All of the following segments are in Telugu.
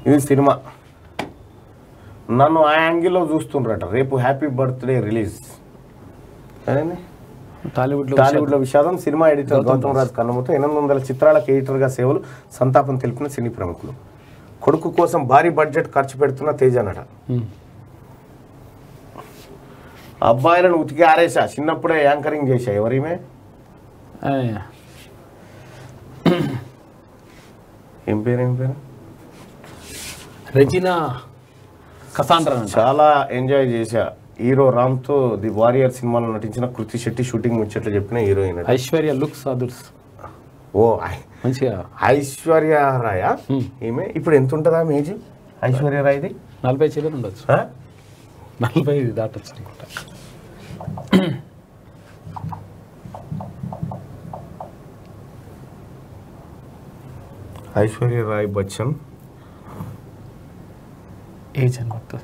ఇది సినిమా నన్ను ఆ యాంగిల్లో చూస్తుండ్రట రేపు హ్యాపీ బర్త్డే రిలీజ్ అదేంది? టాలీవుడ్ లో టాలీవుడ్ లో విషాదం సినిమా ఎడిటర్ గౌతమ్ రాజ్ కన్నమూతో ఎనిమిది వందల చిత్రాలకు ఎడిటర్ గా సేవలు సంతాపం తెలిపిన సినీ ప్రముఖులు కొడుకు కోసం భారీ బడ్జెట్ ఖర్చు పెడుతున్న తేజనట ఉమ్. అబ్బాయిలను ఉతికి ఆరేసా చిన్నప్పుడే యాంకరింగ్ చేశా ఎవరిమే ఆయ్. ఏం పేరు ఏం పేరు రెజినా కసాండ్రా అంట చాలా ఎంజాయ్ చేశా హీరో రామ్తో ది వారియర్ సినిమాలో నటించిన కృతి శెట్టి షూటింగ్ ముచ్చట్లు చెప్పిన హీరోయిన్ అట. ఐశ్వర్య లుక్స్ అదుర్స్ ఓ ఐ- మంచిగా ఐశ్వర్య రాయ Hmm. ఈమె ఇప్పుడు ఎంత ఉంటుందా ఆమె ఏజ్ ఐశ్వర్య రాయ్ది నలభై చిల్లర ఉండొచ్చు ఆ? నలభై దాటొచ్చు అనుకుంటా ఐశ్వర్య రాయ్ బచ్చన్ ఏజ్ అనుకుంటా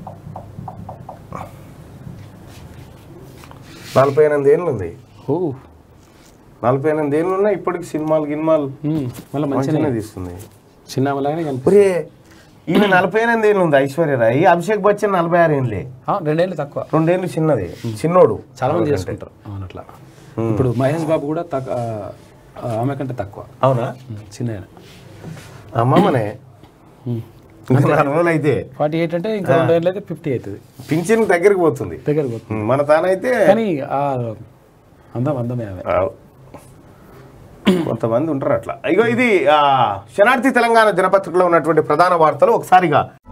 నలభై ఎనిమిది ఏళ్ళు ఉంది ఓ నలభై ఎనిమిది ఏళ్ళు ఉన్నాయి ఇప్పటికి సినిమాలు గిన్మాలు ఉమ్. మళ్ళీ మంచిగా మంచిగానే తీస్తుంది చిన్న లాగానే కనిపిస్తుంది ఒరే ఈమె నలభై ఎనిమిది ఏళ్ళు ఉంది ఐశ్వర్య రాయ్ అభిషేక్ బచ్చన్ నలభై ఆరు ఏళ్ళే ఆ, రెండేళ్ళు తక్కువ రెండేళ్ళు చిన్నది చిన్నోడు చాలా మంది చేసుకుంటారు అవును అట్లా ఇప్పుడు మహేష్ బాబు కూడా తక్కువ ఆమె కంటే తక్కువ అవునా ఉమ్, చిన్న ఆయన. అమ్మమ్మనే ఇంకా నాలుగు రోజులు అయితే ఫార్టీ ఎయిట్ అంటే ఇంకా రెండు ఏళ్ళు అయితే ఫిఫ్టీ అవుతుంది పింఛన్ దగ్గరికి పోతుంది దగ్గరకు పోతుంది మన తానైతే కానీ ఆ అందం అందమే ఆమె ఆ, కొంతమంది ఉంటారు అట్లా ఇగో ఇది ఆ, శనార్థి తెలంగాణ దినపత్రికలో ఉన్నటువంటి ప్రధాన వార్తలు ఒకసారిగా